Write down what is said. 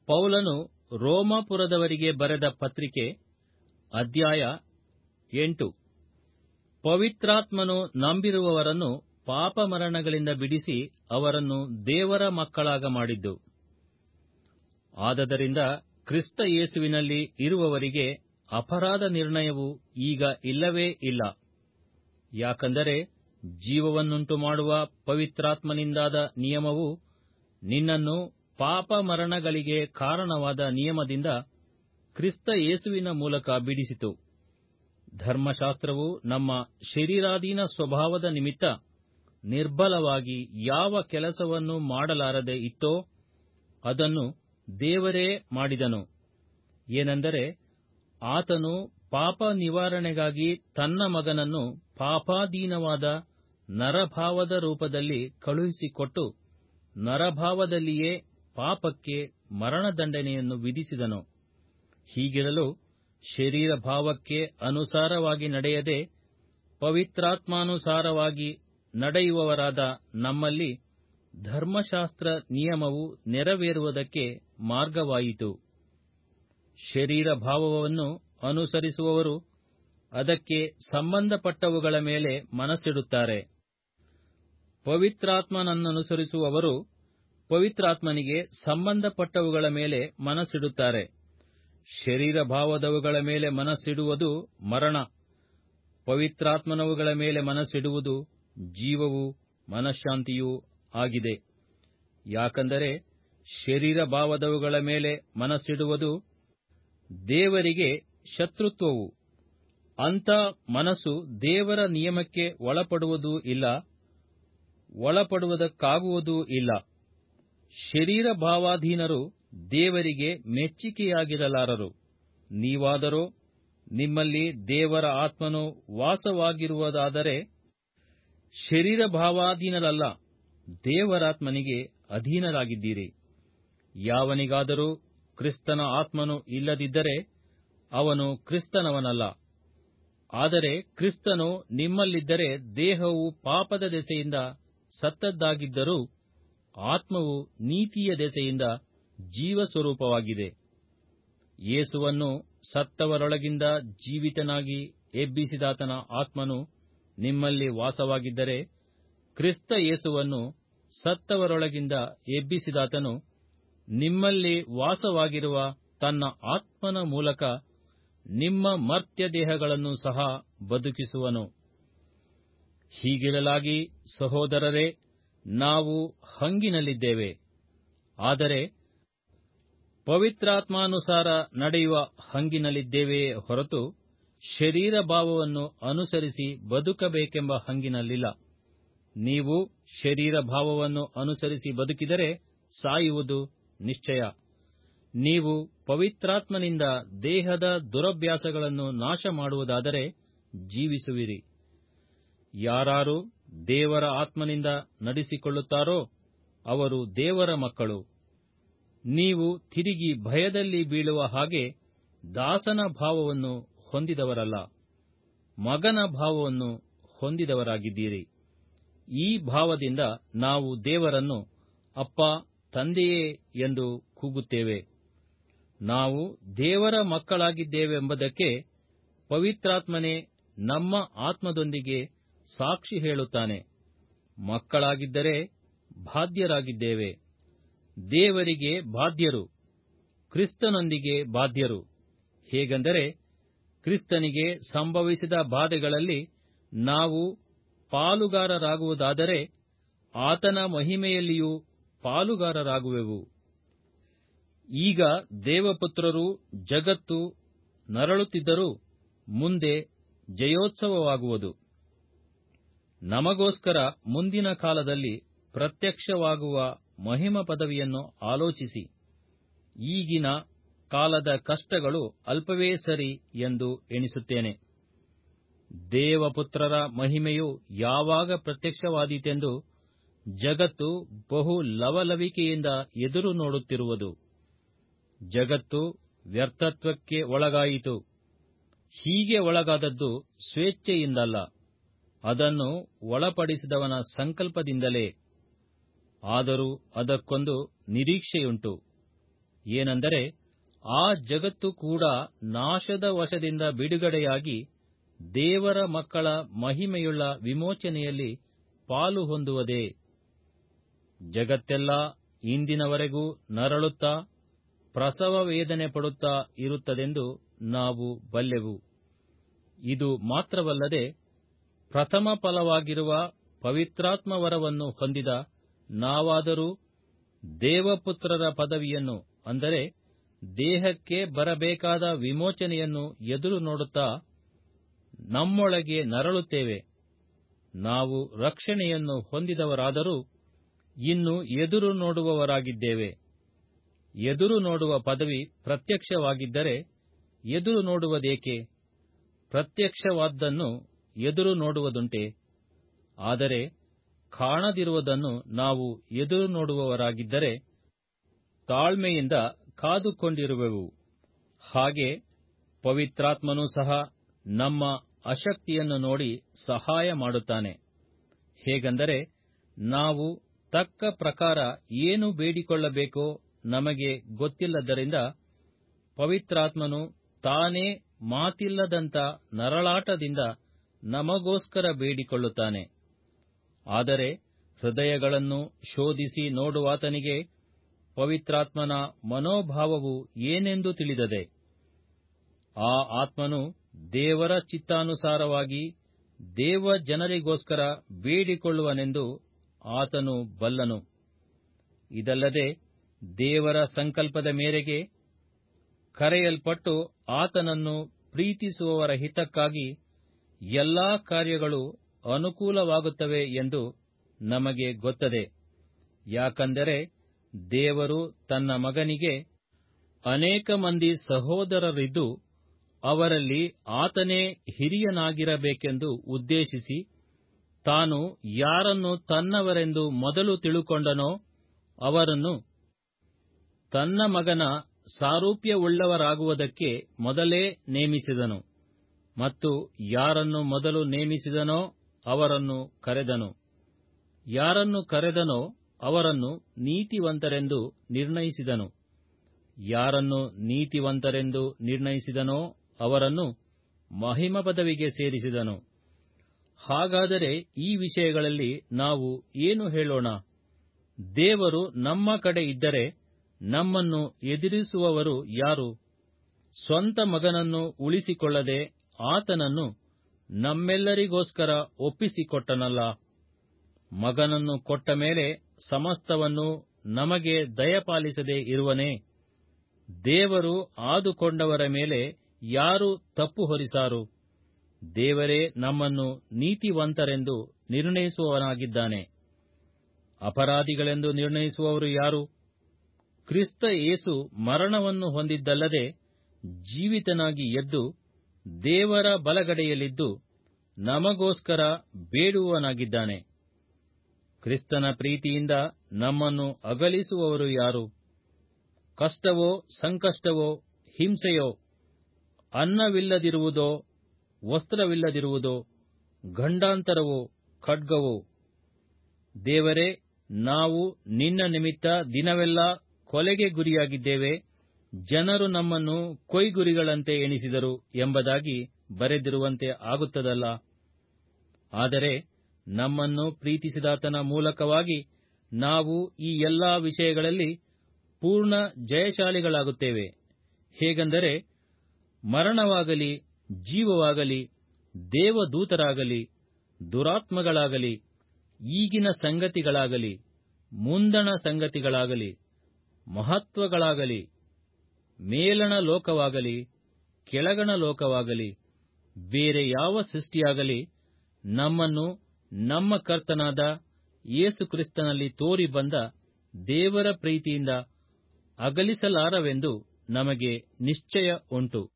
ಪೌಲನು ರೋಮಾಪುರದವರಿಗೆ ಬರೆದ ಪತ್ರಿಕೆ ಅಧ್ಯಾಯ ಎಂಟು ಪವಿತ್ರಾತ್ಮನು ನಂಬಿರುವವರನ್ನು ಪಾಪಮರಣಗಳಿಂದ ಬಿಡಿಸಿ ಅವರನ್ನು ದೇವರ ಮಕ್ಕಳಾಗ ಮಾಡಿದ್ದು ಆದದರಿಂದ ಕ್ರಿಸ್ತ ಯೇಸುವಿನಲ್ಲಿ ಇರುವವರಿಗೆ ಅಪರಾಧ ನಿರ್ಣಯವು ಈಗ ಇಲ್ಲವೇ ಇಲ್ಲ ಯಾಕಂದರೆ ಜೀವವನ್ನುಂಟು ಮಾಡುವ ಪವಿತ್ರಾತ್ಮನಿಂದಾದ ನಿಯಮವು ನಿನ್ನನ್ನು ಪಾಪ ಮರಣಗಳಿಗೆ ಕಾರಣವಾದ ನಿಯಮದಿಂದ ಕ್ರಿಸ್ತ ಯೇಸುವಿನ ಮೂಲಕ ಬಿಡಿಸಿತು ಧರ್ಮಶಾಸ್ತ್ರವು ನಮ್ಮ ಶರೀರಾಧೀನ ಸ್ವಭಾವದ ನಿಮಿತ್ತ ನಿರ್ಬಲವಾಗಿ ಯಾವ ಕೆಲಸವನ್ನು ಮಾಡಲಾರದೆ ಇತ್ತೋ ಅದನ್ನು ದೇವರೇ ಮಾಡಿದನು ಏನೆಂದರೆ ಆತನು ಪಾಪ ನಿವಾರಣೆಗಾಗಿ ತನ್ನ ಮಗನನ್ನು ಪಾಪಾಧೀನವಾದ ನರಭಾವದ ರೂಪದಲ್ಲಿ ಕಳುಹಿಸಿಕೊಟ್ಟು ನರಭಾವದಲ್ಲಿಯೇ ಪಾಪಕ್ಕೆ ಮರಣದಂಡನೆಯನ್ನು ವಿಧಿಸಿದನು ಹೀಗಿರಲು ಶರೀರ ಭಾವಕ್ಕೆ ಅನುಸಾರವಾಗಿ ನಡೆಯದೆ ಪವಿತ್ರಾತ್ಮಾನುಸಾರವಾಗಿ ನಡೆಯುವವರಾದ ನಮ್ಮಲ್ಲಿ ಧರ್ಮಶಾಸ್ತ್ರ ನಿಯಮವು ನೆರವೇರುವುದಕ್ಕೆ ಮಾರ್ಗವಾಯಿತು ಶರೀರ ಭಾವವನ್ನು ಅನುಸರಿಸುವವರು ಅದಕ್ಕೆ ಸಂಬಂಧಪಟ್ಟವುಗಳ ಮೇಲೆ ಮನಸ್ಸಿಡುತ್ತಾರೆ ಪವಿತ್ರಾತ್ಮನನ್ನನುಸರಿಸುವವರು ಪವಿತ್ರಾತ್ಮನಿಗೆ ಸಂಬಂಧಪಟ್ಟವುಗಳ ಮೇಲೆ ಮನಸ್ಸಿಡುತ್ತಾರೆ ಶರೀರ ಭಾವದವುಗಳ ಮೇಲೆ ಮನಸ್ಸಿಡುವುದು ಮರಣ ಪವಿತ್ರಾತ್ಮನವುಗಳ ಮೇಲೆ ಮನಸ್ಸಿಡುವುದು ಜೀವವೂ ಮನಃಶಾಂತಿಯೂ ಆಗಿದೆ ಯಾಕಂದರೆ ಶರೀರ ಭಾವದವುಗಳ ಮೇಲೆ ಮನಸ್ಸಿಡುವುದು ದೇವರಿಗೆ ಶತ್ರುತ್ವವು ಅಂಥ ಮನಸ್ಸು ದೇವರ ನಿಯಮಕ್ಕೆ ಒಳಪಡುವುದೂ ಇಲ್ಲ ಒಳಪಡುವುದಕ್ಕಾಗುವುದೂ ಇಲ್ಲ ಶರೀರ ಭಾವಾಧೀನರು ದೇವರಿಗೆ ಮೆಚ್ಚಿಕೆಯಾಗಿರಲಾರರು ನೀವಾದರೋ ನಿಮ್ಮಲ್ಲಿ ದೇವರ ಆತ್ಮನು ವಾಸವಾಗಿರುವುದಾದರೆ ಶರೀರ ಭಾವಾಧೀನರಲ್ಲ ದೇವರಾತ್ಮನಿಗೆ ಅಧೀನರಾಗಿದ್ದೀರಿ ಯಾವನಿಗಾದರೂ ಕ್ರಿಸ್ತನ ಆತ್ಮನು ಇಲ್ಲದಿದ್ದರೆ ಅವನು ಕ್ರಿಸ್ತನವನಲ್ಲ ಆದರೆ ಕ್ರಿಸ್ತನು ನಿಮ್ಮಲ್ಲಿದ್ದರೆ ದೇಹವು ಪಾಪದ ದೆಸೆಯಿಂದ ಸತ್ತದ್ದಾಗಿದ್ದರೂ ಆತ್ಮವು ನೀತಿಯ ದೆಸೆಯಿಂದ ಜೀವಸ್ವರೂಪವಾಗಿದೆ ಯೇಸುವನ್ನು ಸತ್ತವರೊಳಗಿಂದ ಜೀವಿತನಾಗಿ ಎಬ್ಬಿಸಿದಾತನ ಆತ್ಮನು ನಿಮ್ಮಲ್ಲಿ ವಾಸವಾಗಿದ್ದರೆ ಕ್ರಿಸ್ತ ಯೇಸುವನ್ನು ಸತ್ತವರೊಳಗಿಂದ ಎಬ್ಬಿಸಿದಾತನು ನಿಮ್ಮಲ್ಲಿ ವಾಸವಾಗಿರುವ ತನ್ನ ಆತ್ಮನ ಮೂಲಕ ನಿಮ್ಮ ಮರ್ತ್ಯ ದೇಹಗಳನ್ನು ಸಹ ಬದುಕಿಸುವನು ಹೀಗಿರಲಾಗಿ ಸಹೋದರರೇ ನಾವು ಹಂಗಿನಲ್ಲಿದ್ದೇವೆ ಆದರೆ ಪವಿತ್ರಾತ್ಮಾನುಸಾರ ನಡೆಯುವ ಹಂಗಿನಲ್ಲಿದ್ದೇವೆಯೇ ಹೊರತು ಶರೀರ ಭಾವವನ್ನು ಅನುಸರಿಸಿ ಬದುಕಬೇಕೆಂಬ ಹಂಗಿನಲ್ಲಿಲ್ಲ ನೀವು ಶರೀರ ಭಾವವನ್ನು ಅನುಸರಿಸಿ ಬದುಕಿದರೆ ಸಾಯುವುದು ನಿಶ್ಚಯ ನೀವು ಪವಿತ್ರಾತ್ಮನಿಂದ ದೇಹದ ದುರಭ್ಯಾಸಗಳನ್ನು ನಾಶ ಮಾಡುವುದಾದರೆ ಜೀವಿಸುವಿರಿ ಯಾರಾರು ದೇವರ ಆತ್ಮನಿಂದ ನಡೆಸಿಕೊಳ್ಳುತ್ತಾರೋ ಅವರು ದೇವರ ಮಕ್ಕಳು ನೀವು ತಿರುಗಿ ಭಯದಲ್ಲಿ ಬೀಳುವ ಹಾಗೆ ದಾಸನ ಭಾವವನ್ನು ಹೊಂದಿದವರಲ್ಲ ಮಗನ ಭಾವವನ್ನು ಹೊಂದಿದವರಾಗಿದ್ದೀರಿ ಈ ಭಾವದಿಂದ ನಾವು ದೇವರನ್ನು ಅಪ್ಪ ತಂದೆಯೇ ಎಂದು ಕೂಗುತ್ತೇವೆ ನಾವು ದೇವರ ಮಕ್ಕಳಾಗಿದ್ದೇವೆಂಬುದಕ್ಕೆ ಪವಿತ್ರಾತ್ಮನೇ ನಮ್ಮ ಆತ್ಮದೊಂದಿಗೆ ಸಾಕ್ಷಿ ಹೇಳುತ್ತಾನೆ ಮಕ್ಕಳಾಗಿದ್ದರೆ ಬಾಧ್ಯರಾಗಿದ್ದೇವೆ ದೇವರಿಗೆ ಬಾಧ್ಯರು ಕ್ರಿಸ್ತನೊಂದಿಗೆ ಬಾಧ್ಯರು ಹೇಗೆಂದರೆ ಕ್ರಿಸ್ತನಿಗೆ ಸಂಭವಿಸಿದ ಬಾಧೆಗಳಲ್ಲಿ ನಾವು ಪಾಲುಗಾರರಾಗುವುದಾದರೆ ಆತನ ಮಹಿಮೆಯಲ್ಲಿಯೂ ಪಾಲುಗಾರರಾಗುವೆವು ಈಗ ದೇವಪುತ್ರರು ಜಗತ್ತು ನರಳುತ್ತಿದ್ದರೂ ಮುಂದೆ ಜಯೋತ್ಸವವಾಗುವುದು ನಮಗೋಸ್ಕರ ಮುಂದಿನ ಕಾಲದಲ್ಲಿ ಪ್ರತ್ಯಕ್ಷವಾಗುವ ಮಹಿಮ ಪದವಿಯನ್ನು ಆಲೋಚಿಸಿ ಈಗಿನ ಕಾಲದ ಕಷ್ಟಗಳು ಅಲ್ಪವೇ ಸರಿ ಎಂದು ಎಣಿಸುತ್ತೇನೆ ದೇವಪುತ್ರರ ಮಹಿಮೆಯು ಯಾವಾಗ ಪ್ರತ್ಯಕ್ಷವಾದೀತೆಂದು ಜಗತ್ತು ಬಹು ಲವಲವಿಕೆಯಿಂದ ಎದುರು ನೋಡುತ್ತಿರುವುದು ಜಗತ್ತು ವ್ಯರ್ಥತ್ವಕ್ಕೆ ಒಳಗಾಯಿತು ಹೀಗೆ ಒಳಗಾದದ್ದು ಸ್ವೇಚ್ಛೆಯಿಂದಲ್ಲ ಅದನ್ನು ಒಳಪಡಿಸಿದವನ ಸಂಕಲ್ಪದಿಂದಲೇ ಆದರೂ ಅದಕ್ಕೊಂದು ನಿರೀಕ್ಷೆಯುಂಟು ಏನೆಂದರೆ ಆ ಜಗತ್ತು ಕೂಡ ನಾಶದ ವಶದಿಂದ ಬಿಡುಗಡೆಯಾಗಿ ದೇವರ ಮಕ್ಕಳ ಮಹಿಮೆಯುಳ್ಳ ವಿಮೋಚನೆಯಲ್ಲಿ ಪಾಲು ಹೊಂದುವುದೇ ಜಗತ್ತೆಲ್ಲ ಇಂದಿನವರೆಗೂ ನರಳುತ್ತಾ ಪ್ರಸವ ವೇದನೆ ಪಡುತ್ತಾ ಇರುತ್ತದೆಂದು ನಾವು ಬಲ್ಲೆವು ಇದು ಮಾತ್ರವಲ್ಲದೆ ಪ್ರಥಮ ಫಲವಾಗಿರುವ ಪವಿತ್ರಾತ್ಮ ವರವನ್ನು ಹೊಂದಿದ ನಾವಾದರೂ ದೇವಪುತ್ರರ ಪದವಿಯನ್ನು ಅಂದರೆ ದೇಹಕ್ಕೆ ಬರಬೇಕಾದ ವಿಮೋಚನೆಯನ್ನು ಎದುರು ನೋಡುತ್ತಾ ನಮ್ಮೊಳಗೆ ನರಳುತ್ತೇವೆ ನಾವು ರಕ್ಷಣೆಯನ್ನು ಹೊಂದಿದವರಾದರೂ ಇನ್ನು ಎದುರು ನೋಡುವವರಾಗಿದ್ದೇವೆ ಎದುರು ನೋಡುವ ಪದವಿ ಪ್ರತ್ಯಕ್ಷವಾಗಿದ್ದರೆ ಎದುರು ನೋಡುವುದೇಕೆ ಪ್ರತ್ಯಕ್ಷವಾದ್ದನ್ನು ಎದುರು ನೋಡುವುದುಂಟೆ ಆದರೆ ಕಾಣದಿರುವುದನ್ನು ನಾವು ಎದುರು ನೋಡುವವರಾಗಿದ್ದರೆ ತಾಳ್ಮೆಯಿಂದ ಕಾದುಕೊಂಡಿರುವೆವು ಹಾಗೆ ಪವಿತ್ರಾತ್ಮನೂ ಸಹ ನಮ್ಮ ಅಶಕ್ತಿಯನ್ನು ನೋಡಿ ಸಹಾಯ ಮಾಡುತ್ತಾನೆ ಹೇಗೆಂದರೆ ನಾವು ತಕ್ಕ ಪ್ರಕಾರ ಏನು ಬೇಡಿಕೊಳ್ಳಬೇಕೋ ನಮಗೆ ಗೊತ್ತಿಲ್ಲದರಿಂದ ಪವಿತ್ರಾತ್ಮನು ತಾನೇ ಮಾತಿಲ್ಲದಂಥ ನರಳಾಟದಿಂದ ನಮಗೋಸ್ಕರ ಬೇಡಿಕೊಳ್ಳುತ್ತಾನೆ ಆದರೆ ಹೃದಯಗಳನ್ನು ಶೋಧಿಸಿ ನೋಡುವಾತನಿಗೆ ಪವಿತ್ರಾತ್ಮನ ಮನೋಭಾವವು ಏನೆಂದು ತಿಳಿದದೆ ಆ ಆತ್ಮನು ದೇವರ ಚಿತ್ತಾನುಸಾರವಾಗಿ ದೇವ ಜನರಿಗೋಸ್ಕರ ಬೇಡಿಕೊಳ್ಳುವನೆಂದು ಆತನು ಬಲ್ಲನು ಇದಲ್ಲದೆ ದೇವರ ಸಂಕಲ್ಪದ ಮೇರೆಗೆ ಕರೆಯಲ್ಪಟ್ಟು ಆತನನ್ನು ಪ್ರೀತಿಸುವವರ ಹಿತಕ್ಕಾಗಿ ಎಲ್ಲಾ ಕಾರ್ಯಗಳು ಅನುಕೂಲವಾಗುತ್ತವೆ ಎಂದು ನಮಗೆ ಗೊತ್ತದೆ ಯಾಕಂದರೆ ದೇವರು ತನ್ನ ಮಗನಿಗೆ ಅನೇಕ ಮಂದಿ ಸಹೋದರರಿದ್ದು ಅವರಲ್ಲಿ ಆತನೇ ಹಿರಿಯನಾಗಿರಬೇಕೆಂದು ಉದ್ದೇಶಿಸಿ ತಾನು ಯಾರನ್ನು ತನ್ನವರೆಂದು ಮೊದಲು ತಿಳುಕೊಂಡನೋ ಅವರನ್ನು ತನ್ನ ಮಗನ ಸಾರೂಪ್ಯವುಳ್ಳವರಾಗುವುದಕ್ಕೆ ಮೊದಲೇ ನೇಮಿಸಿದನು ಮತ್ತು ಯಾರನ್ನು ಮೊದಲು ನೇಮಿಸಿದನೋ ಅವರನ್ನು ಕರೆದನು ಯಾರನ್ನು ಕರೆದನೋ ಅವರನ್ನು ನೀತಿವಂತರೆಂದು ನಿರ್ಣಯಿಸಿದನು ಯಾರನ್ನು ನೀತಿವಂತರೆಂದು ನಿರ್ಣಯಿಸಿದನೋ ಅವರನ್ನು ಮಹಿಮ ಪದವಿಗೆ ಸೇರಿಸಿದನು ಹಾಗಾದರೆ ಈ ವಿಷಯಗಳಲ್ಲಿ ನಾವು ಏನು ಹೇಳೋಣ ದೇವರು ನಮ್ಮ ಕಡೆ ಇದ್ದರೆ ನಮ್ಮನ್ನು ಎದುರಿಸುವವರು ಯಾರು ಸ್ವಂತ ಮಗನನ್ನು ಉಳಿಸಿಕೊಳ್ಳದೆ ಆತನನ್ನು ನಮ್ಮೆಲ್ಲರಿಗೋಸ್ಕರ ಒಪ್ಪಿಸಿಕೊಟ್ಟನಲ್ಲ ಮಗನನ್ನು ಕೊಟ್ಟ ಮೇಲೆ ಸಮಸ್ತವನ್ನು ನಮಗೆ ದಯಪಾಲಿಸದೆ ಇರುವನೇ ದೇವರು ಆದುಕೊಂಡವರ ಮೇಲೆ ಯಾರು ತಪ್ಪು ಹೊರಿಸಾರು ದೇವರೇ ನಮ್ಮನ್ನು ನೀತಿವಂತರೆಂದು ನಿರ್ಣಯಿಸುವವನಾಗಿದ್ದಾನೆ ಅಪರಾಧಿಗಳೆಂದು ನಿರ್ಣಯಿಸುವವರು ಯಾರು ಕ್ರಿಸ್ತ ಯೇಸು ಮರಣವನ್ನು ಹೊಂದಿದ್ದಲ್ಲದೆ ಜೀವಿತನಾಗಿ ಎದ್ದು ದೇವರ ಬಲಗಡೆಯಲ್ಲಿದ್ದು ನಮಗೋಸ್ಕರ ಬೇಡುವವನಾಗಿದ್ದಾನೆ ಕ್ರಿಸ್ತನ ಪ್ರೀತಿಯಿಂದ ನಮ್ಮನ್ನು ಅಗಲಿಸುವವರು ಯಾರು ಕಷ್ಟವೋ ಸಂಕಷ್ಟವೋ ಹಿಂಸೆಯೋ ಅನ್ನವಿಲ್ಲದಿರುವುದೋ ವಸ್ತ್ರವಿಲ್ಲದಿರುವುದೋ ಗಂಡಾಂತರವೋ ಖಡ್ಗವೋ ದೇವರೇ ನಾವು ನಿನ್ನ ನಿಮಿತ್ತ ದಿನವೆಲ್ಲ ಕೊಲೆಗೆ ಗುರಿಯಾಗಿದ್ದೇವೆ ಜನರು ನಮ್ಮನ್ನು ಕೊಯ್ಗುರಿಗಳಂತೆ ಎಣಿಸಿದರು ಎಂಬುದಾಗಿ ಬರೆದಿರುವಂತೆ ಆಗುತ್ತದಲ್ಲ ಆದರೆ ನಮ್ಮನ್ನು ಪ್ರೀತಿಸಿದಾತನ ಮೂಲಕವಾಗಿ ನಾವು ಈ ಎಲ್ಲಾ ವಿಷಯಗಳಲ್ಲಿ ಪೂರ್ಣ ಜಯಶಾಲಿಗಳಾಗುತ್ತೇವೆ ಹೇಗೆಂದರೆ ಮರಣವಾಗಲಿ ಜೀವವಾಗಲಿ ದೇವದೂತರಾಗಲಿ ದುರಾತ್ಮಗಳಾಗಲಿ ಈಗಿನ ಸಂಗತಿಗಳಾಗಲಿ ಮುಂದಣ ಸಂಗತಿಗಳಾಗಲಿ ಮಹತ್ವಗಳಾಗಲಿ ಮೇಲಣ ಲೋಕವಾಗಲಿ ಕೆಳಗಣ ಲೋಕವಾಗಲಿ ಬೇರೆ ಯಾವ ಸೃಷ್ಟಿಯಾಗಲಿ ನಮ್ಮನ್ನು ನಮ್ಮ ಕರ್ತನಾದ ಯೇಸು ಕ್ರಿಸ್ತನಲ್ಲಿ ತೋರಿ ಬಂದ ದೇವರ ಪ್ರೀತಿಯಿಂದ ಅಗಲಿಸಲಾರವೆಂದು ನಮಗೆ ನಿಶ್ಚಯ ಉಂಟು